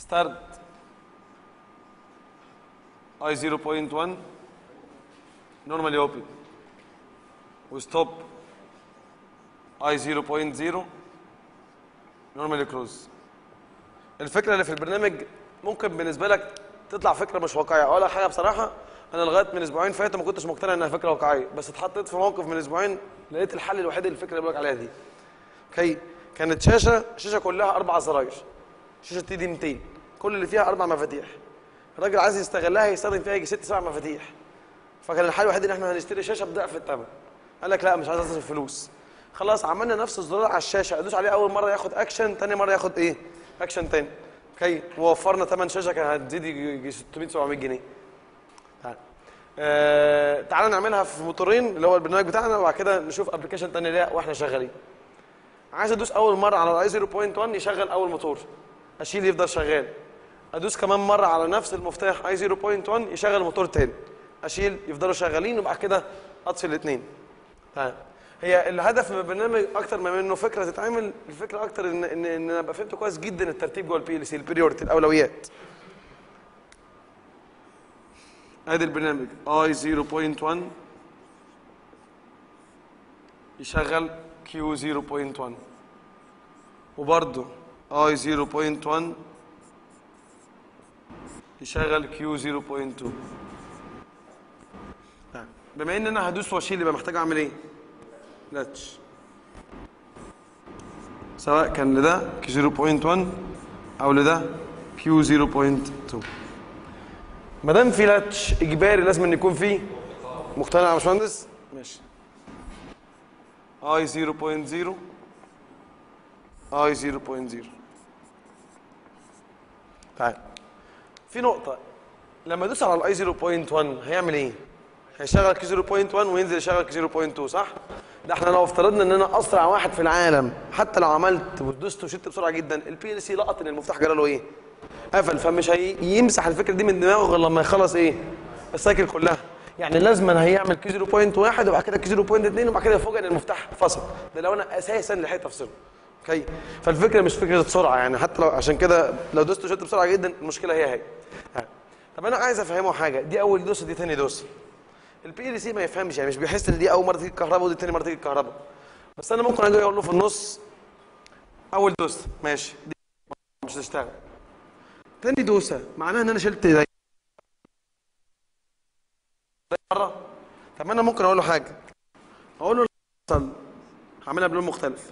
ستارت اي 0.1 نورمالي اوبن وستوب اي 0.0 نورمالي كلوز الفكره اللي في البرنامج ممكن بالنسبه لك تطلع فكره مش واقعيه اقول لك حاجه بصراحه انا لغايه من اسبوعين فاتوا ما كنتش مقتنع انها فكره واقعيه بس اتحطيت في موقف من اسبوعين لقيت الحل الوحيد للفكره اللي بقول لك عليها دي اوكي كانت شاشه شاشه كلها اربع زراير شاشه تي دي 200 كل اللي فيها اربع مفاتيح الراجل عايز يستغلها يستخدم فيها يجي ست سبع مفاتيح فكان الحل الوحيد ان احنا هنشتري شاشه بضعف الثمن قال لك لا مش عايز اصرف فلوس خلاص عملنا نفس الزرار على الشاشه ادوس عليه اول مره ياخد اكشن ثاني مره ياخد ايه اكشن تاني اوكي ووفرنا ثمن شاشه كانت هتزيد يجي 600 700 جنيه تعال آه تعالى نعملها في موتورين اللي هو البرنامج بتاعنا وبعد كده نشوف ابلكيشن تاني ليها واحنا شغالين عايز ادوس اول مره على الاي 0.1 يشغل اول موتور اشيل يفضل شغال ادوس كمان مره على نفس المفتاح اي 0.1 يشغل موتور تاني اشيل يفضلوا شغالين وبعد كده اطفي الاثنين تمام هي الهدف من البرنامج اكتر ما انه فكره تتعمل الفكره اكتر ان ان ان انا ابقى فهمت كويس جدا الترتيب جوه البي ال سي البريورتي الاولويات ادي البرنامج اي 0.1 يشغل كيو 0.1 وبرضه اي 0.1 يشغل كيو 0.2 طيب، بما ان انا هدوس واشيل يبقى محتاج اعمل ايه؟ لاتش سواء كان لده كيو 0.1 او لده كيو 0.2 ما دام في لاتش اجباري لازم ان يكون فيه مقتنع يا باشمهندس؟ ماشي اي 0.0 اي 0.0 تعال في نقطة لما ادوس على الاي 0.1 هيعمل ايه؟ هيشغل كي 0.1 وينزل يشغل كي 0.2 صح؟ ده احنا لو افترضنا ان انا اسرع واحد في العالم حتى لو عملت ودوست وشلت بسرعه جدا البي ال سي لقط ان المفتاح جرى له ايه؟ قفل فمش هيمسح الفكره دي من دماغه غير لما يخلص ايه؟ السايكل كلها يعني لازما هيعمل كي 0.1 وبعد كده كي 0.2 وبعد كده يفوجئ ان المفتاح فصل ده لو انا اساسا لحقت افصله اوكي فالفكره مش فكره سرعه يعني حتى لو عشان كده لو دوست وشلت بسرعه جدا المشكله هي هي ها. طب انا عايز افهمه حاجه دي اول دوسه دي ثاني دوسه البي ال سي ما يفهمش يعني مش بيحس ان دي اول مره تيجي الكهرباء ودي ثاني مره تيجي الكهرباء بس انا ممكن اجي اقول له في النص اول دوسه ماشي دي مش هتشتغل تاني دوسه معناها ان انا شلت ايدي مره طب انا ممكن اقول له حاجه اقول له حصل هعملها بلون مختلف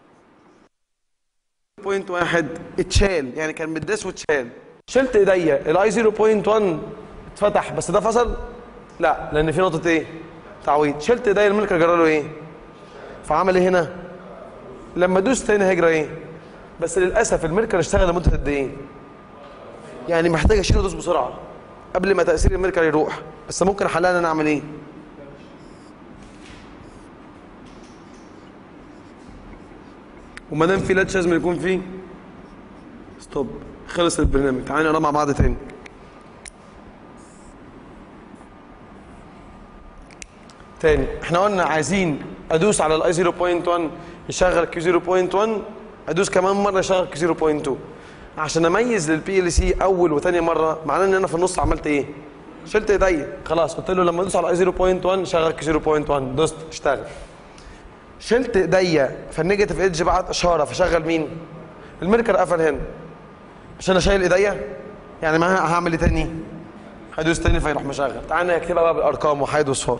بوينت واحد اتشال يعني كان متداس واتشال شلت ايديا الاي 0.1 اتفتح بس ده فصل لا لان في نقطه ايه تعويض شلت ايديا الملك جرى له ايه فعمل ايه هنا لما دوس تاني هيجرى ايه بس للاسف الميركر اشتغل لمده قد ايه يعني محتاج اشيله دوس بسرعه قبل ما تاثير الميركر يروح بس ممكن حلها ان انا اعمل ايه وما دام في لاتش لازم يكون فيه ستوب خلص البرنامج تعالى نقرا مع بعض تاني تاني احنا قلنا عايزين ادوس على الاي 0.1 يشغل كيو 0.1 ادوس كمان مره يشغل كيو 0.2 عشان اميز للبي ال سي اول وثاني مره معناه ان انا في النص عملت ايه؟ شلت ايديا خلاص قلت له لما ادوس على الاي 0.1 شغل كيو 0.1 دوست اشتغل شلت ايديا فالنيجاتيف ايدج بعت اشاره فشغل مين؟ الميركر قفل هنا مش انا شايل ايديا يعني ما هعمل ايه تاني؟ هدوس تاني فيروح مشغل تعالى نكتبها بقى بالارقام وحيد وصفار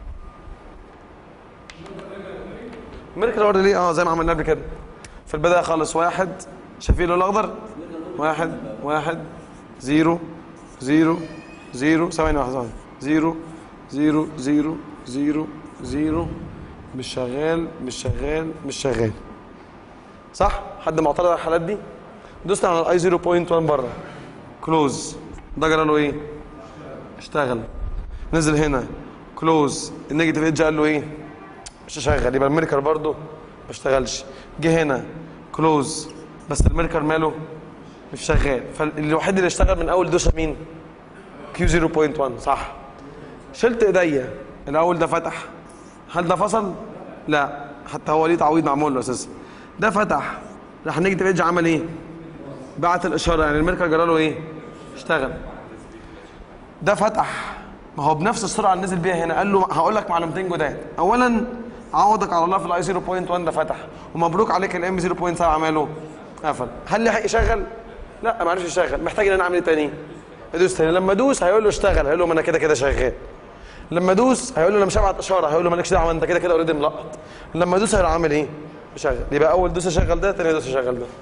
الميركر ورد ليه اه زي ما عملنا قبل كده في البدايه خالص واحد شايفين اللون الاخضر؟ واحد واحد زيرو زيرو زيرو ثواني واحده ثواني زيرو زيرو زيرو زيرو زيرو مش شغال مش شغال مش شغال صح حد معترض على الحالات دي دوسنا على الاي 0.1 بره كلوز ده جرى له ايه اشتغل نزل هنا كلوز النيجاتيف ايدج قال له ايه مش هشغل يبقى الميركر برضه ما اشتغلش جه هنا كلوز بس الميركر ماله مش شغال فالوحيد اللي اشتغل من اول دوسه مين كيو 0.1 صح شلت ايديا الاول ده فتح هل ده فصل لا حتى هو ليه تعويض معمول له اساسا ده فتح راح نيجاتيف ايدج عمل ايه بعت الاشاره يعني الميركر جرى له ايه اشتغل ده فتح ما هو بنفس السرعه اللي نزل بيها هنا قال له هقول لك معلومتين جداد اولا عوضك على الله في الاي 0.1 ده فتح ومبروك عليك الام 0.7 عمله قفل هل لحق يشغل لا ما عرفش يشغل محتاج ان انا اعمل ايه تاني ادوس تاني لما ادوس هيقول له اشتغل هيقول له ما انا كده كده شغال لما ادوس هيقول له انا مش هبعت اشاره هيقول له مالكش دعوه انت كده كده اوريدي ملقط لما ادوس هيروح عامل ايه يشغل يبقى اول دوسه شغل ده تاني دوسه شغل ده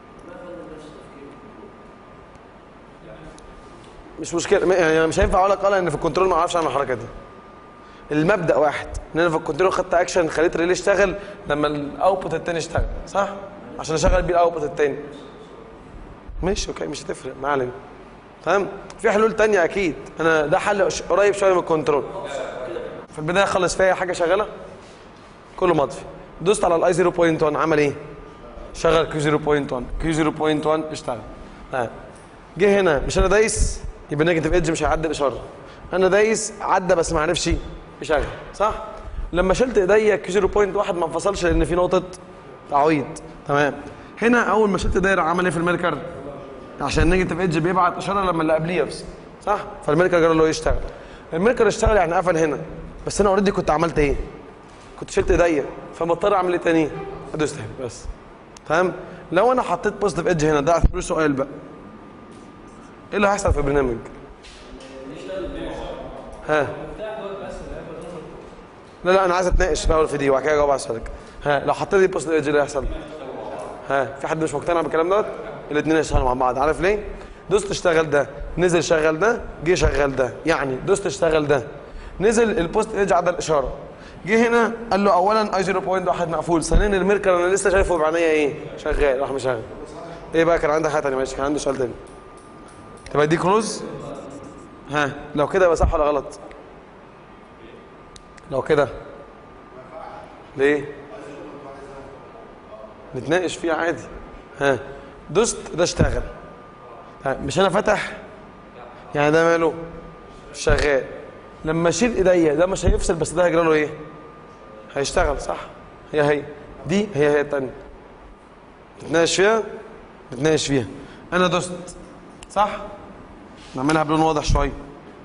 مش مشكله م- يعني مش هينفع اقول لك اه ان في الكنترول ما اعرفش اعمل الحركه دي المبدا واحد ان انا في الكنترول خدت اكشن خليت ريلي يشتغل لما الاوتبوت التاني اشتغل صح عشان اشغل بيه الاوتبوت التاني ماشي اوكي مش هتفرق ما علينا تمام في حلول تانية اكيد انا ده حل ش- قريب شويه من الكنترول في البدايه خلص فيها حاجه شغاله كله مطفي دوست على الاي 0.1 عمل ايه شغل كيو 0.1 كيو 0.1 اشتغل تمام جه هنا مش انا دايس يبقى نيجاتيف ايدج مش هيعدي الاشاره انا دايس عدى بس ما عرفش يشغل صح لما شلت ايديا كيو 0.1 ما انفصلش لان في نقطه تعويض تمام هنا اول ما شلت دايره عمل ايه في الميركر عشان نيجاتيف ايدج بيبعت اشاره لما اللي قبليه يفصل صح فالميركر جرى له يشتغل الميركر اشتغل يعني قفل هنا بس انا اوريدي كنت عملت ايه كنت شلت ايديا فمضطر اعمل ايه تاني ادوس تاني بس تمام لو انا حطيت بوزيتيف ايدج هنا ده اعتبره سؤال بقى ايه اللي هيحصل في البرنامج ها لا لا انا عايز اتناقش الاول في دي وبعد كده اجاوب على سؤالك ها لو حطيت دي بوزيتيف ايدج ايه اللي هيحصل ها في حد مش مقتنع بالكلام دوت الاثنين يشتغلوا مع بعض عارف ليه دوست اشتغل ده نزل شغل ده جه شغل ده يعني دوست اشتغل ده نزل البوست ايدج عدى الاشاره جه هنا قال له اولا اي 0.1 مقفول ثانيا الميركر انا لسه شايفه بعينيا ايه شغال راح مشغل ايه بقى كان عندك حاجه ثانيه ماشي كان عندي سؤال تاني تبقى دي كروز ها لو كده يبقى صح ولا غلط لو كده ليه نتناقش فيه عادي ها دوست ده اشتغل ها مش انا فتح يعني ده ماله شغال لما اشيل ايديا ده مش هيفصل بس ده هيجرى له ايه هيشتغل صح هي هي دي هي هي التانية نتناقش فيها نتناقش فيها انا دوست صح نعملها بلون واضح شويه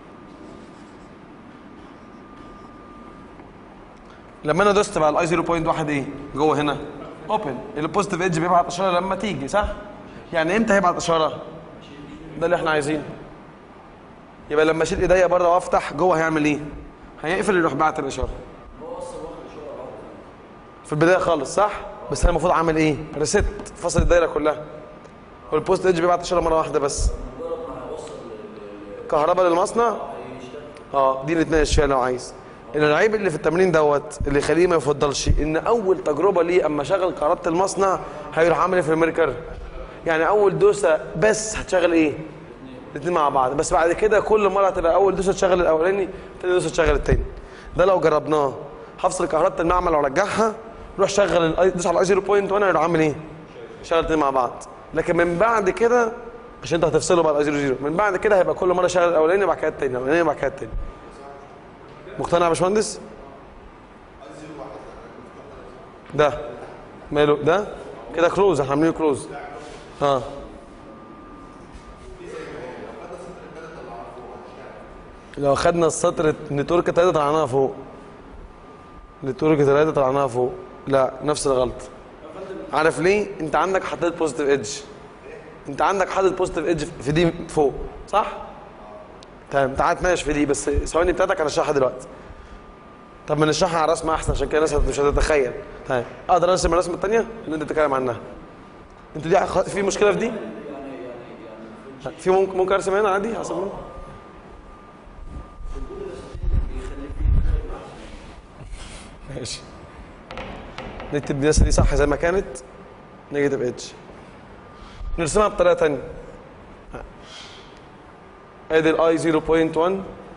لما انا دوست بقى الاي 0.1 ايه جوه هنا اوبن البوزيتيف ايدج بيبعت اشاره لما تيجي صح يعني امتى هيبعت اشاره ده اللي احنا عايزينه يبقى لما اشيل ايديا بره وافتح جوه هيعمل ايه هيقفل يروح باعت الاشاره في البدايه خالص صح بس انا المفروض اعمل ايه ريست فصل الدايره كلها والبوست ايدج بيبعت اشاره مره واحده بس كهرباء للمصنع اه دي اللي نتناقش فيها لو عايز العيب اللي في التمرين دوت اللي يخليه ما يفضلش ان اول تجربه ليه اما شغل كهرباء المصنع هيروح عامل ايه في الميركر يعني اول دوسه بس هتشغل ايه الاثنين مع بعض بس بعد كده كل مره هتبقى اول دوسه تشغل الاولاني تاني دوسه تشغل التاني ده لو جربناه هفصل كهرباء المعمل وارجعها روح شغل الاي دوس على الاي 0.1 هيروح عامل ايه شغل الاثنين مع بعض لكن من بعد كده عشان انت هتفصله بقى الاي 0 من بعد كده هيبقى كل مره شغل الاولاني بعد كده التاني الاولاني بعد كده التاني مقتنع يا باشمهندس ده ماله ده كده كلوز احنا عاملين كلوز اه لو خدنا السطر نتورك 3 طلعناها فوق نتورك 3 طلعناها فوق لا نفس الغلط عارف ليه انت عندك حطيت بوزيتيف ايدج انت عندك حاطط بوزيتيف ايدج في دي فوق صح تمام تعال نتناقش في دي بس ثواني بتاعتك انا اشرحها دلوقتي طب ما نشرحها على رسمه احسن عشان كده الناس مش هتتخيل تمام اقدر ارسم الرسمه الثانيه اللي انت بتتكلم عنها انت دي خ- في مشكله في دي في ممكن ممكن ارسم هنا عادي ارسم هنا ماشي نكتب الدراسه دي صح زي ما كانت نيجاتيف ايدج نرسمها بطريقه ثانيه ادي الاي 0.1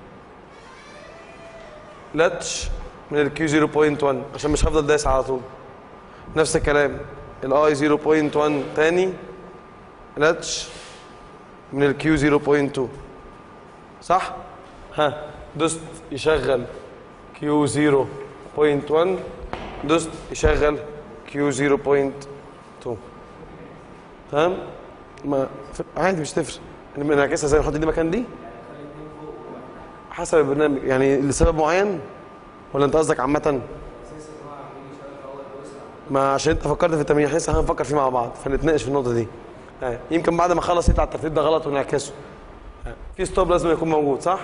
لاتش من الكيو 0.1 عشان مش هفضل دايس على طول نفس الكلام الاي 0.1 تاني لاتش من الكيو 0.2 صح ها دوست يشغل كيو 0.1 دوست يشغل كيو 0.2 تمام ما ف- عادي مش تفرق انا نعكسها زي نحط دي مكان دي حسب البرنامج يعني لسبب معين ولا انت قصدك عامة؟ ما عشان انت فكرت في التمرين احنا لسه هنفكر فيه مع بعض فنتناقش في النقطة دي آه، يمكن بعد ما اخلص يطلع الترتيب ده غلط ونعكسه آه، في ستوب لازم يكون موجود صح؟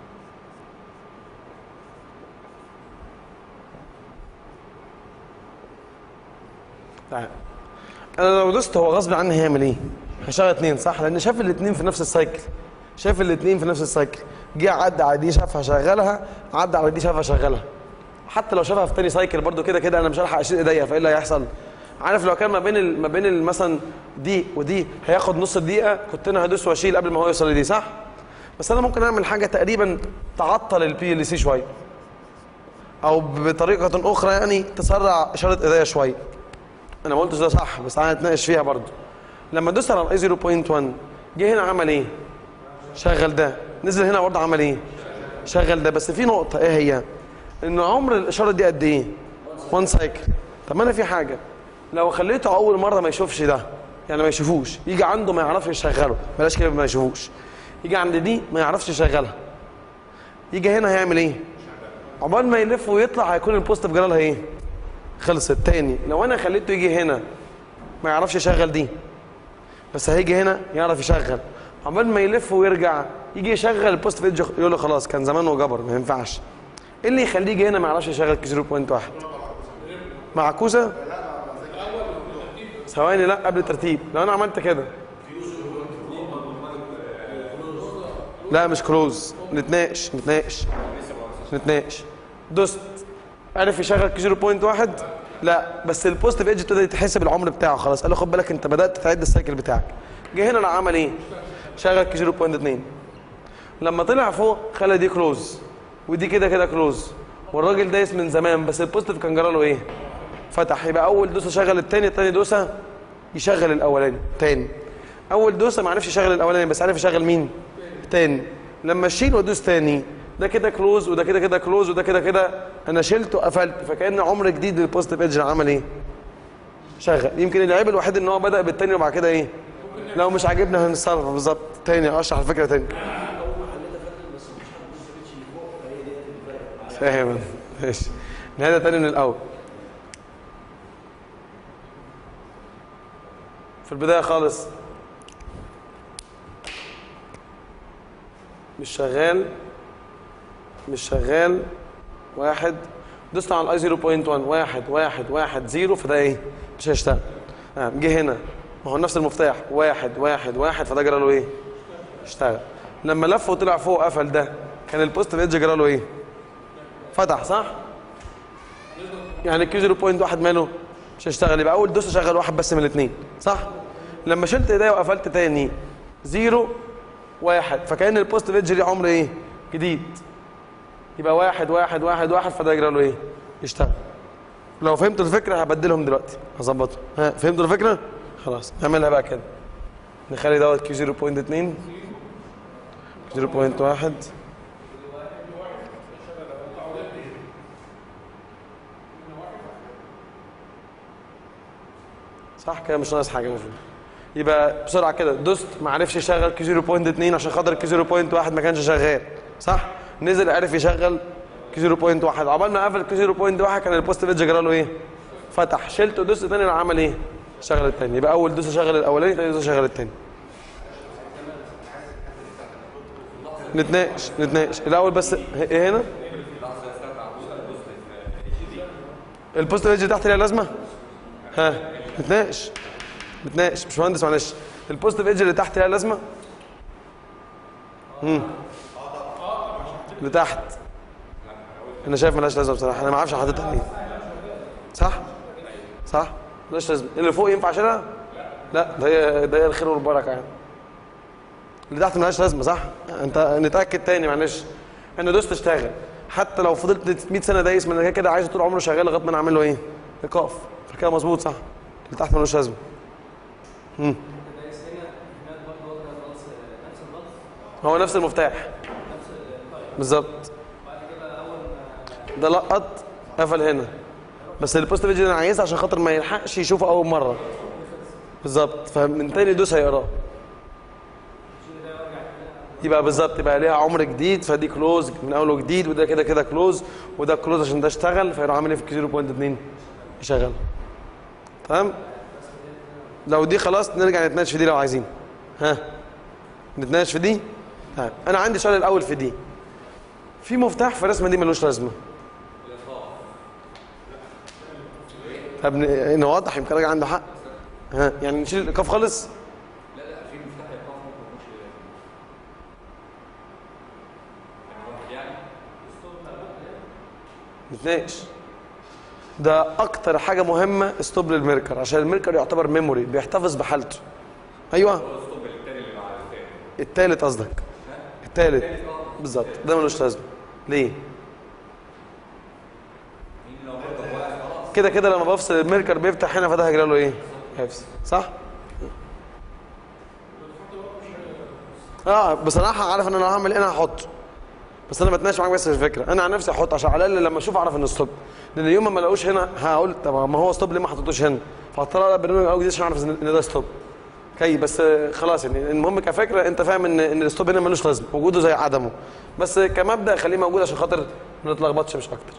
طيب انا لو دوست هو غصب عني هيعمل ايه؟ هيشغل اتنين صح؟ لان شاف الاتنين في نفس السايكل شاف الاتنين في نفس السايكل جه عدى على دي شافها شغلها عدى على دي شافها شغلها حتى لو شافها في تاني سايكل برضو كده كده انا مش هلحق اشيل ايديا فايه اللي هيحصل؟ عارف لو كان ما بين ال... ما بين ال- مثلا دي ودي هياخد نص دقيقه كنت انا هدوس واشيل قبل ما هو يوصل لدي صح؟ بس انا ممكن اعمل حاجه تقريبا تعطل البي ال سي شويه او بطريقه اخرى يعني تسرع اشاره ايديا شويه انا ما قلتش ده صح بس تعالى نتناقش فيها برضو لما دوست على الاي 0.1 جه هنا عمل ايه شغل ده نزل هنا برضه عمل ايه شغل ده بس في نقطه ايه هي ان عمر الاشاره دي قد ايه 1 سايكل طب ما انا في حاجه لو خليته اول مره ما يشوفش ده يعني ما يشوفوش يجي عنده ما يعرفش يشغله بلاش كده ما يشوفوش يجي عند دي ما يعرفش يشغلها يجي هنا هيعمل ايه عقبال ما يلف ويطلع هيكون البوزيتيف جرالها ايه خلصت تاني لو انا خليته يجي هنا ما يعرفش يشغل دي بس هيجي هنا يعرف يشغل عقبال ما يلف ويرجع يجي يشغل البوست فيدج يقول له خلاص كان زمانه جبر ما ينفعش ايه اللي يخليه يجي هنا ما يعرفش يشغل كي 0.1 معكوسه ثواني لا قبل الترتيب لو انا عملت كده لا مش كلوز نتناقش نتناقش نتناقش دوست عرف يشغل كي 0.1 لا بس البوزيتيف ايدج ابتدى يتحسب العمر بتاعه خلاص قال له خد بالك انت بدات تعد السايكل بتاعك جه هنا انا عمل ايه شغل كي 0.2 لما طلع فوق خلى دي كلوز ودي كده كده كلوز والراجل دايس من زمان بس البوزيتيف كان جرى له ايه فتح يبقى اول دوسه شغل الثاني الثاني دوسه يشغل الاولاني تاني اول دوسه ما عرفش يشغل الاولاني بس عرف يشغل مين تاني لما اشيل وادوس تاني ده كده كلوز وده كده كده كلوز وده كده كده انا شلته قفلت فكان عمر جديد للبوزيتيف ايدج عمل ايه شغل يمكن العيب الوحيد ان هو بدا بالتاني وبعد كده ايه لو مش عاجبنا هنتصرف بالظبط تاني اشرح الفكره تاني فاهم ماشي نهايه تاني من الاول في البدايه خالص مش شغال مش شغال واحد دوست على الاي 0.1 واحد واحد واحد زيرو فده ايه مش هيشتغل آه. جه هنا ما هو نفس المفتاح واحد واحد واحد فده جرى له ايه اشتغل لما لف وطلع فوق قفل ده كان البوزيتيف ايدج جرى له ايه فتح صح يعني الكيو 0.1 ماله مش هيشتغل يبقى اول دوسه شغل واحد بس من الاثنين صح لما شلت ايديا وقفلت تاني زيرو واحد فكان البوزيتيف ايدج ليه عمر ايه جديد يبقى واحد واحد واحد واحد فده يجرى له ايه يشتغل لو فهمتوا الفكره هبدلهم دلوقتي هظبطهم ها فهمتوا الفكره خلاص نعملها بقى كده نخلي دوت كيو 0.2 0.1 صح كده مش ناقص حاجه المفروض يبقى بسرعه كده دوست ما عرفش يشغل كي 0.2 عشان خاطر الكي 0.1 ما كانش شغال صح نزل عرف يشغل كي 0.1 عقبال ما قفل كي 0.1 كان البوست بيج جرى له ايه فتح شلته دوست تاني راح عمل ايه شغل التاني يبقى اول دوسه شغل الاولاني تاني دوسه شغل التاني نتناقش نتناقش الاول بس ايه هنا البوست بيج تحت ليها لازمه ها نتناقش نتناقش مش مهندس معلش البوزيتيف ايدج اللي تحت ليها لازمه امم اللي تحت انا شايف ملهاش لازمه بصراحه انا ما اعرفش حاططها ليه صح صح ملهاش لازمه اللي فوق ينفع اشيلها لا ده هي ده هي الخير والبركه يعني اللي تحت ملهاش لازمه صح انت نتاكد تاني معلش انا دوست اشتغل حتى لو فضلت 100 سنه دايس من كده كده عايزه طول عمره شغال لغايه ما انا اعمل له ايه ايقاف فكده مظبوط صح اللي تحت ملوش لازمه امم هو نفس المفتاح بالظبط ده لقط قفل هنا بس البوست فيديو انا عايزها عشان خاطر ما يلحقش يشوفه اول مره بالظبط فمن تاني دوس هيقراه يبقى بالظبط يبقى ليها عمر جديد فدي كلوز من اول وجديد وده كده كده كلوز وده كلوز عشان ده اشتغل فيروح عامل ايه في 0.2 يشغل تمام لو دي خلاص نرجع نتناقش في دي لو عايزين ها نتناقش في دي طيب انا عندي سؤال الاول في دي في مفتاح في الرسمه دي ملوش لازمه طب ن- نوضح يمكن الراجل عنده حق ها يعني نشيل الايقاف خالص نتناقش ده اكتر حاجه مهمه ستوب للميركر عشان الميركر يعتبر ميموري بيحتفظ بحالته ايوه التالت قصدك التالت بالظبط ده ملوش لازمه ليه كده كده لما بفصل الميركر بيفتح هنا فده هيجري له ايه هيفصل صح اه بصراحه عارف ان انا هعمل ايه انا هحط بس انا بتناقش معاك بس في الفكره انا عن نفسي احط عشان على الاقل لما اشوف اعرف انه ستوب لان يوم ما الاقوش هنا هقول طب ما هو ستوب ليه ما حطيتوش هنا فهضطر اقرا برنامج او جديد عشان اعرف ان ده ستوب كي بس آه، خلاص يعني المهم كفكره انت فاهم ان ان الستوب هنا ملوش لازمه وجوده زي عدمه بس كمبدا خليه موجود عشان خاطر ما نتلخبطش مش اكتر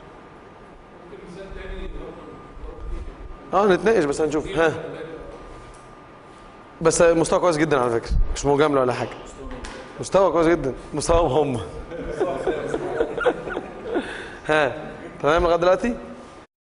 اه نتناقش بس هنشوف ها بس مستوى كويس جدا على فكره مش مجامله ولا حاجه مستوى كويس جدا مستواهم هم ها تمام لغايه دلوقتي